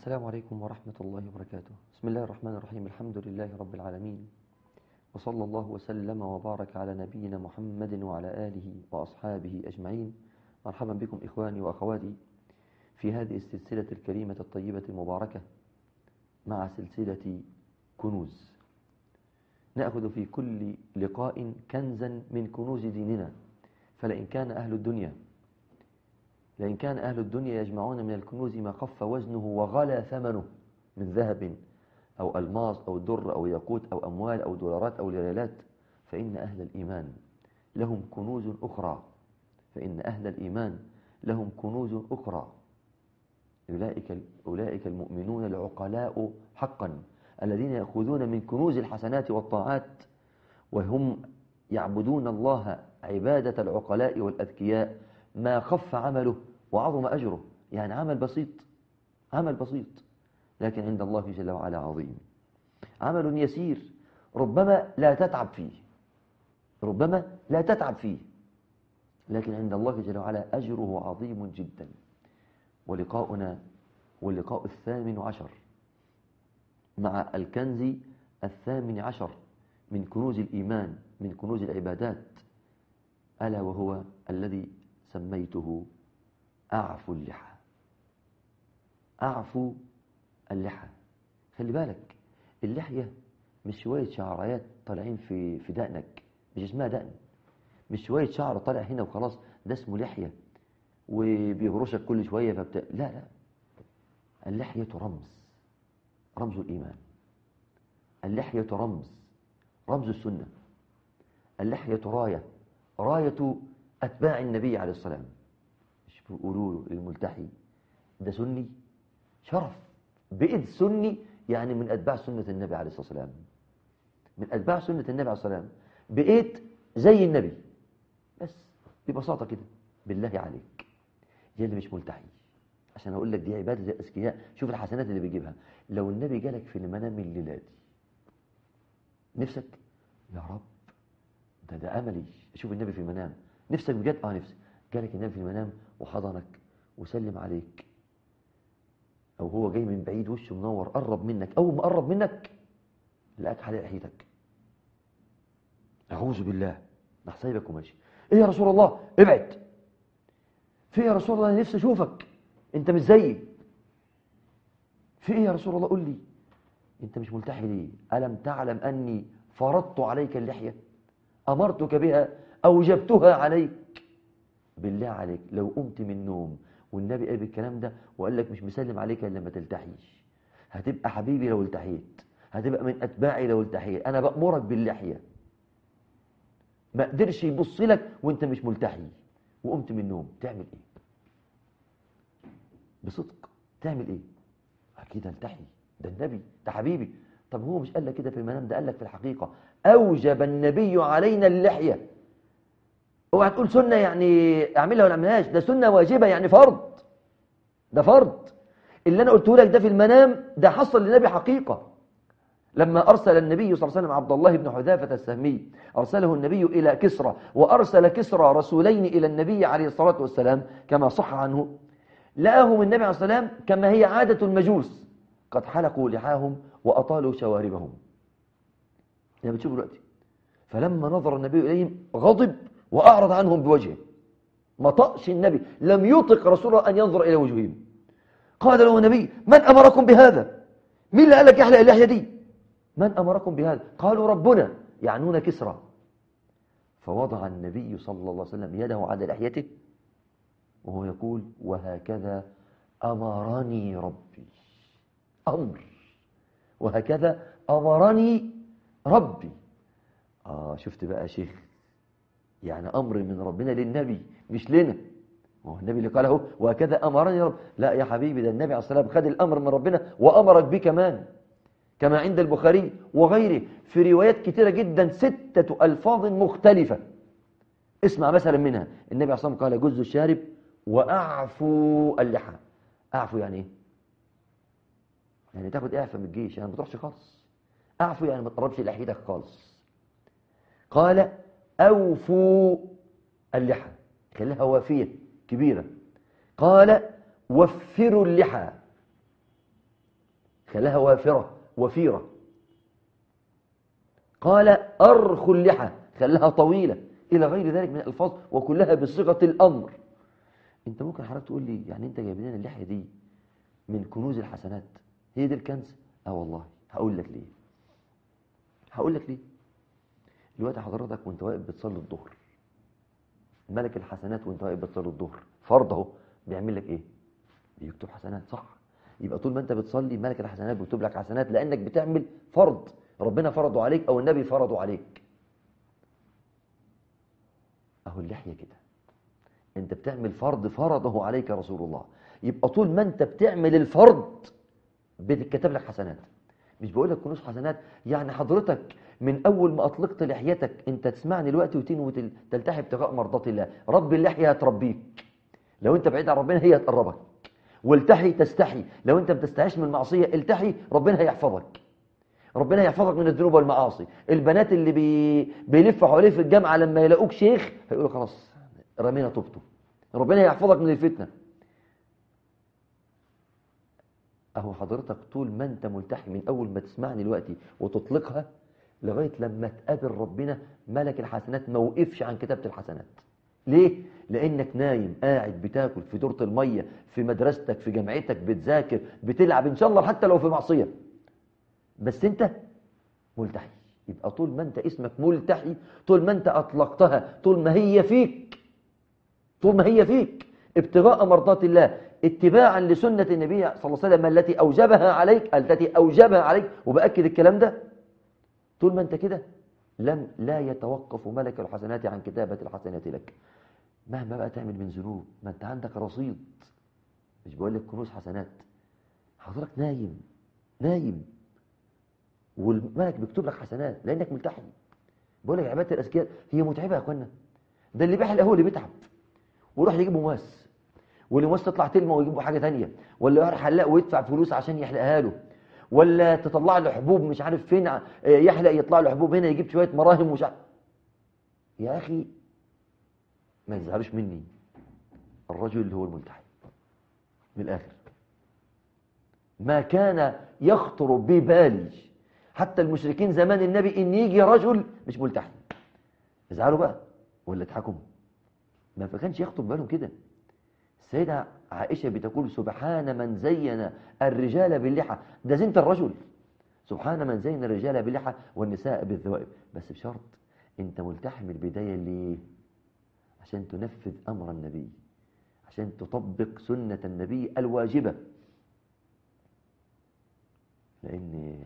السلام عليكم ورحمة الله وبركاته بسم الله الرحمن الرحيم الحمد لله رب العالمين وصلى الله وسلم وبارك على نبينا محمد وعلى آله وأصحابه أجمعين مرحبا بكم إخواني وأخواتي في هذه السلسلة الكريمة الطيبة المباركة مع سلسلة كنوز نأخذ في كل لقاء كنزا من كنوز ديننا فلئن كان أهل الدنيا لئن كان أهل الدنيا يجمعون من الكنوز ما خف وزنه وغلى ثمنه من ذهب أو ألماس أو در أو ياقوت أو أموال أو دولارات أو ريالات فإن أهل الإيمان لهم كنوز أخرى فإن أهل الإيمان لهم كنوز أخرى أولئك, أولئك المؤمنون العقلاء حقا الذين يأخذون من كنوز الحسنات والطاعات وهم يعبدون الله عبادة العقلاء والأذكياء ما خف عمله وعظم أجره يعني عمل بسيط عمل بسيط لكن عند الله جل وعلا عظيم عمل يسير ربما لا تتعب فيه ربما لا تتعب فيه لكن عند الله جل وعلا أجره عظيم جدا ولقاؤنا هو اللقاء الثامن عشر مع الكنز الثامن عشر من كنوز الإيمان من كنوز العبادات ألا وهو الذي سميته أعفو اللحى أعفو اللحى خلي بالك اللحية مش شوية شعريات طالعين في في دقنك مش اسمها دقن مش شوية شعر طالع هنا وخلاص ده اسمه لحية وبيهرشك كل شوية فبت... لا لا اللحية رمز رمز الإيمان اللحية رمز رمز السنة اللحية راية راية أتباع النبي عليه السلام مش بيقولوا له للملتحي ده سني شرف بإذ سني يعني من أتباع سنة النبي عليه الصلاة والسلام من أتباع سنة النبي عليه الصلاة والسلام بقيت زي النبي بس ببساطة كده بالله عليك يا اللي مش ملتحي عشان أقول لك دي عبادة زي الأذكياء شوف الحسنات اللي بيجيبها لو النبي جالك في المنام الليلة دي نفسك يا رب ده ده أملي أشوف النبي في المنام نفسك بجد اه نفسك جالك النبي في المنام وحضنك وسلم عليك او هو جاي من بعيد وشه منور قرب منك اول ما قرب منك لقاك حالق لحيتك اعوذ بالله راح سايبك وماشي ايه يا رسول الله ابعد في ايه يا رسول الله انا نفسي اشوفك انت مش زيي في ايه يا رسول الله قول لي انت مش ملتحي ليه الم تعلم اني فرضت عليك اللحيه امرتك بها أوجبتها عليك بالله عليك لو قمت من النوم والنبي قال بالكلام ده وقال لك مش مسلم عليك الا لما تلتحيش هتبقى حبيبي لو التحيت هتبقى من أتباعي لو التحيت أنا بأمرك باللحية ما قدرش يبص لك وانت مش ملتحي وقمت من النوم تعمل ايه بصدق تعمل ايه اكيد التحي ده النبي ده حبيبي طب هو مش قال لك كده في المنام ده قال لك في الحقيقة أوجب النبي علينا اللحية اوعى تقول سنة يعني اعملها ولا اعملهاش ده سنة واجبة يعني فرض ده فرض اللي انا قلته لك ده في المنام ده حصل للنبي حقيقة لما أرسل النبي صلى الله عليه وسلم عبد الله بن حذافة السهمي أرسله النبي إلى كسرى وأرسل كسرى رسولين إلى النبي عليه الصلاة والسلام كما صح عنه لقاهم النبي عليه الصلاة والسلام كما هي عادة المجوس قد حلقوا لحاهم وأطالوا شواربهم يعني بتشوفوا دلوقتي فلما نظر النبي إليهم غضب وأعرض عنهم بوجهه ما طقش النبي لم يطق رسول الله أن ينظر إلى وجوههم قال له النبي من أمركم بهذا مين اللي قال لك يحلق اللحية دي من أمركم بهذا قالوا ربنا يعنون كسرى فوضع النبي صلى الله عليه وسلم يده على لحيته وهو يقول وهكذا أمرني ربي أمر وهكذا أمرني ربي آه شفت بقى يا شيخ يعني أمر من ربنا للنبي مش لنا هو النبي اللي قاله وهكذا أمرني رب لا يا حبيبي ده النبي عليه الصلاة والسلام خد الأمر من ربنا وأمرك به كمان كما عند البخاري وغيره في روايات كثيرة جدا ستة ألفاظ مختلفة اسمع مثلا منها النبي عليه الصلاة والسلام قال جز الشارب وأعفو اللحى أعفو يعني إيه؟ يعني تاخد إعفاء من الجيش يعني ما تروحش خالص أعفو يعني ما تقربش لحيتك خالص قال أوفوا اللحى خليها وافية كبيرة قال وفروا اللحى خلاها وافرة وفيرة قال أرخ اللحى خلاها طويلة إلى غير ذلك من الألفاظ وكلها بصيغة الأمر أنت ممكن حضرتك تقول لي يعني أنت جايب لنا اللحية دي من كنوز الحسنات هي دي الكنز اه والله هقول لك ليه هقول لك ليه دلوقتي حضرتك وانت واقف بتصلي الظهر ملك الحسنات وانت واقف بتصلي الظهر فرض اهو بيعمل لك ايه بيكتب حسنات صح يبقى طول ما انت بتصلي ملك الحسنات بيكتب لك حسنات لانك بتعمل فرض ربنا فرضه عليك او النبي فرضه عليك اهو اللحيه كده انت بتعمل فرض فرضه عليك رسول الله يبقى طول ما انت بتعمل الفرض بتتكتب لك حسنات مش بقول لك كنوز حسنات يعني حضرتك من اول ما اطلقت لحيتك انت تسمعني دلوقتي وتنوي تلتحي ابتغاء مرضات الله رب اللحيه هتربيك لو انت بعيد عن ربنا هي هتقربك والتحي تستحي لو انت ما بتستحيش من المعصيه التحي ربنا هيحفظك ربنا يحفظك من الذنوب والمعاصي البنات اللي بي... بيلفوا حواليه في الجامعه لما يلاقوك شيخ هيقولوا خلاص رمينا طوبته ربنا يحفظك من الفتنه اهو حضرتك طول ما انت ملتحي من اول ما تسمعني دلوقتي وتطلقها لغايه لما تقابل ربنا ملك الحسنات ما وقفش عن كتابه الحسنات ليه لانك نايم قاعد بتاكل في دورة الميه في مدرستك في جامعتك بتذاكر بتلعب ان شاء الله حتى لو في معصيه بس انت ملتحي يبقى طول ما انت اسمك ملتحي طول ما انت اطلقتها طول ما هي فيك طول ما هي فيك ابتغاء مرضات الله اتباعا لسنة النبي صلى الله عليه وسلم التي أوجبها عليك التي أوجبها عليك وبأكد الكلام ده طول ما أنت كده لم لا يتوقف ملك الحسنات عن كتابة الحسنات لك مهما بقى تعمل من ذنوب ما أنت عندك رصيد مش بقول لك كنوز حسنات حضرتك نايم نايم والملك بيكتب لك حسنات لأنك ملتحي بقول لك عبادة الأذكياء هي متعبة يا أخوانا ده اللي بيحلق هو اللي بيتعب ويروح يجيب مواس واللي مواس تطلع تلمة ويجيبوا حاجة تانية ولا يروح حلاق ويدفع فلوس عشان يحلقها له ولا تطلع له حبوب مش عارف فين يحلق يطلع له حبوب هنا يجيب شوية مراهم ومش عارف يا أخي ما يزعلوش مني الرجل اللي هو الملتحي من الآخر ما كان يخطر ببالي حتى المشركين زمان النبي ان يجي رجل مش ملتحي يزعلوا بقى ولا يضحكوا ما كانش يخطر بالهم كده السيدة عائشة بتقول سبحان من زين الرجال باللحى ده زينة الرجل سبحان من زين الرجال باللحى والنساء بالذوائب بس بشرط انت ملتحي من البداية ليه عشان تنفذ أمر النبي عشان تطبق سنة النبي الواجبة لأن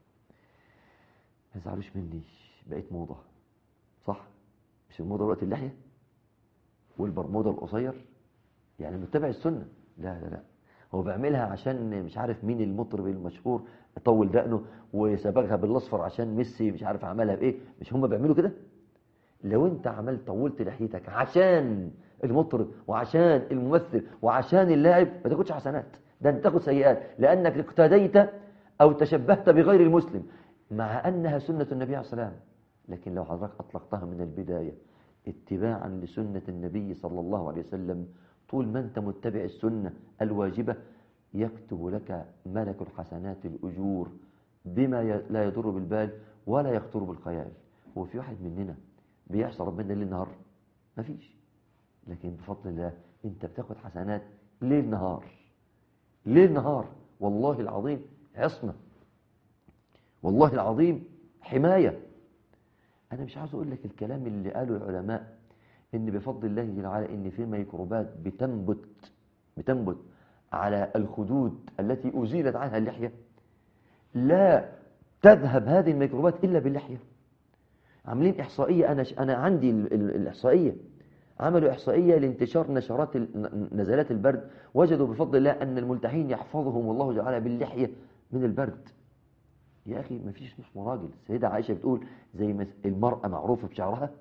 ما يزعلوش مني بقيت موضة صح مش الموضة وقت اللحية والبرمودا القصير يعني متبع السنة لا لا لا هو بيعملها عشان مش عارف مين المطرب المشهور طول دقنه وسبقها بالاصفر عشان ميسي مش عارف عملها بايه مش هم بيعملوا كده لو انت عملت طولت لحيتك عشان المطرب وعشان الممثل وعشان اللاعب ما تاخدش حسنات ده انت تاخد سيئات لانك اقتديت او تشبهت بغير المسلم مع انها سنة النبي عليه الصلاه والسلام لكن لو حضرتك اطلقتها من البدايه اتباعا لسنة النبي صلى الله عليه وسلم طول ما أنت متبع السنة الواجبة يكتب لك ملك الحسنات الأجور بما لا يضر بالبال ولا يخطر بالخيال هو في واحد مننا بيحصل ربنا ليل نهار ما فيش لكن بفضل الله انت بتاخد حسنات ليل نهار ليل نهار والله العظيم عصمة والله العظيم حماية أنا مش عاوز أقول لك الكلام اللي قاله العلماء إن بفضل الله جل وعلا إن في ميكروبات بتنبت بتنبت على الخدود التي أزيلت عنها اللحية لا تذهب هذه الميكروبات إلا باللحية عاملين إحصائية أنا أنا عندي ال- ال- الإحصائية عملوا إحصائية لانتشار نشرات ال- نزلات البرد وجدوا بفضل الله أن الملتحين يحفظهم الله جل وعلا باللحية من البرد يا أخي ما فيش اسمه راجل السيدة عائشة بتقول زي ما المرأة معروفة بشعرها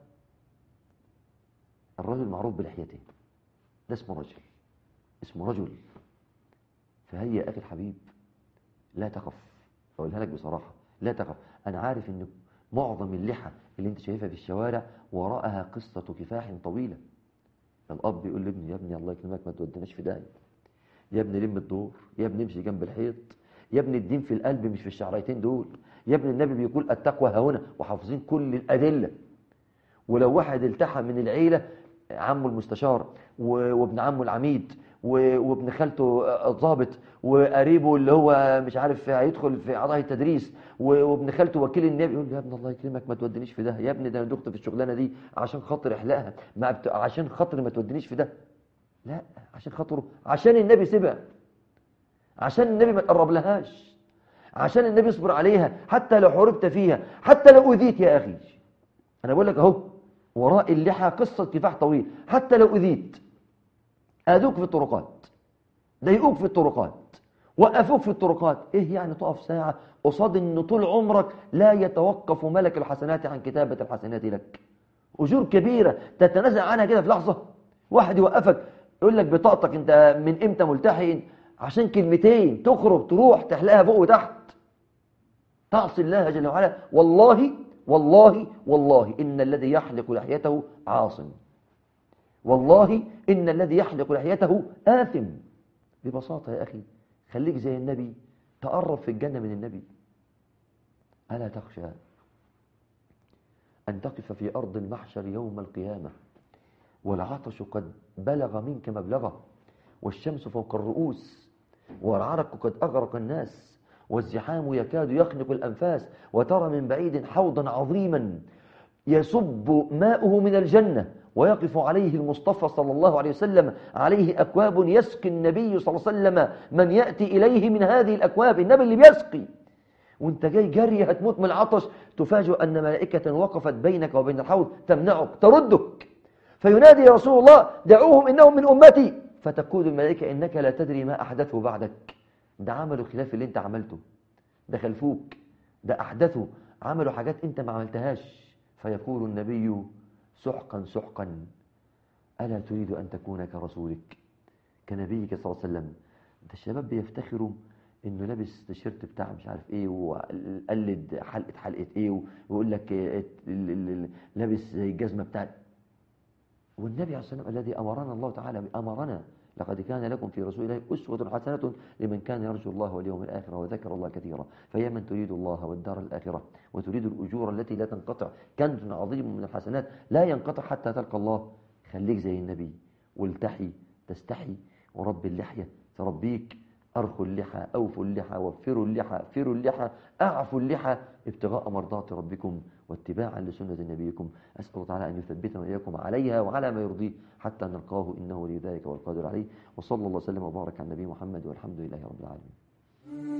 الرجل معروف بلحيته ده اسمه رجل اسمه رجل فهيا يا أخي الحبيب لا تخف أقولها لك بصراحة لا تخف أنا عارف أن معظم اللحى اللي أنت شايفها في الشوارع وراءها قصة كفاح طويلة الأب يقول لابنه يا ابني الله يكرمك ما تودناش في داهية يا ابني لم الدور يا ابني امشي جنب الحيط يا ابني الدين في القلب مش في الشعريتين دول يا ابني النبي بيقول التقوى ها هنا وحافظين كل الأدلة ولو واحد التحى من العيلة عمه المستشار و- وابن عمه العميد و- وابن خالته الضابط وقريبه اللي هو مش عارف هيدخل في اعضاء التدريس و- وابن خالته وكيل النبي يقول له يا ابن الله يكرمك ما تودينيش في ده يا ابني ده انا دخت في الشغلانه دي عشان خاطر احلقها ما بت... عشان خاطر ما تودينيش في ده لا عشان خاطره عشان النبي سيبها عشان النبي ما تقرب لهاش عشان النبي يصبر عليها حتى لو حربت فيها حتى لو أذيت يا أخي أنا بقول لك أهو وراء اللحى قصة كفاح طويل حتى لو أذيت أذوك في الطرقات ضايقوك في الطرقات وقفوك في الطرقات إيه يعني تقف ساعة قصاد إن طول عمرك لا يتوقف ملك الحسنات عن كتابة الحسنات لك أجور كبيرة تتنازع عنها كده في لحظة واحد يوقفك يقول لك بطاقتك أنت من إمتى ملتحي عشان كلمتين تخرج تروح تحلقها فوق وتحت تعصي الله جل وعلا والله والله والله إن الذي يحلق لحيته عاصم والله إن الذي يحلق لحيته آثم ببساطة يا أخي خليك زي النبي تقرب في الجنة من النبي ألا تخشى أن تقف في أرض المحشر يوم القيامة والعطش قد بلغ منك مبلغه والشمس فوق الرؤوس والعرق قد أغرق الناس والزحام يكاد يخنق الأنفاس وترى من بعيد حوضا عظيما يصب ماؤه من الجنة ويقف عليه المصطفى صلى الله عليه وسلم عليه أكواب يسقي النبي صلى الله عليه وسلم من يأتي إليه من هذه الأكواب النبي اللي بيسقي وانت جاي جري هتموت من العطش تفاجئ أن ملائكة وقفت بينك وبين الحوض تمنعك تردك فينادي رسول الله دعوهم إنهم من أمتي فتقول الملائكة إنك لا تدري ما أحدثه بعدك ده عملوا خلاف اللي انت عملته ده خلفوك ده أحدثوا عملوا حاجات انت ما عملتهاش فيقول النبي سحقا سحقا ألا تريد أن تكون كرسولك كنبيك صلى الله عليه وسلم ده الشباب بيفتخروا انه لابس تيشيرت بتاع مش عارف ايه وقلد حلقه حلقه ايه ويقول لك ال- ال- ال- لابس زي الجزمه بتاعت والنبي عليه الصلاه والسلام الذي امرنا الله تعالى امرنا لقد كان لكم في رسول الله اسوه حسنه لمن كان يرجو الله واليوم الاخر وذكر الله كثيرا فيا من تريد الله والدار الاخره وتريد الاجور التي لا تنقطع كنز عظيم من الحسنات لا ينقطع حتى تلقى الله خليك زي النبي والتحي تستحي ورب اللحيه تربيك أرخوا اللحى أوفوا اللحى وفروا اللحى فروا اللحى أعفوا اللحى ابتغاء مرضات ربكم واتباعا لسنة نبيكم أسأل الله تعالى أن يثبتنا وإياكم عليها وعلى ما يرضيه حتى نلقاه إنه لذلك والقادر عليه وصلى الله وسلم وبارك على النبي محمد والحمد لله رب العالمين